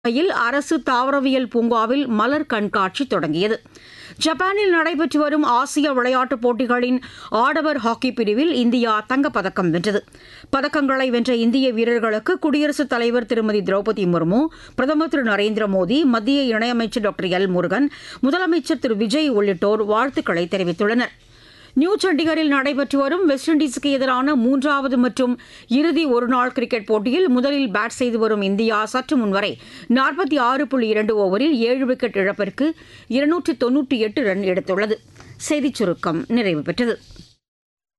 யில் அரசு தாவரவியல் பூங்காவில் மலர் கண்காட்சி தொடங்கியது ஜப்பானில் நடைபெற்று வரும் ஆசிய விளையாட்டுப் போட்டிகளின் ஆடவர் ஹாக்கி பிரிவில் இந்தியா தங்கப்பதக்கம் வென்றது பதக்கங்களை வென்ற இந்திய வீரர்களுக்கு குடியரசுத் தலைவர் திருமதி திரௌபதி முர்மு பிரதமர் திரு நரேந்திர மோடி மத்திய இணையமைச்சர் டாக்டர் எல் முருகன் முதலமைச்சர் திரு விஜய் உள்ளிட்டோர் வாழ்த்துக்களை தெரிவித்துள்ளனர் நியூ சண்டிகரில் நடைபெற்று வரும் வெஸ்ட் இண்டீஸுக்கு எதிரான மூன்றாவது மற்றும் இறுதி ஒருநாள் கிரிக்கெட் போட்டியில் முதலில் பேட் செய்து வரும் இந்தியா சற்று முன்வரை நாற்பத்தி ஆறு புள்ளி இரண்டு ஓவரில் ஏழு விக்கெட் இழப்பிற்கு இருநூற்றி தொன்னூற்றி எட்டு ரன் எடுத்துள்ளது செய்திச் சுருக்கம் நிறைவு பெற்றது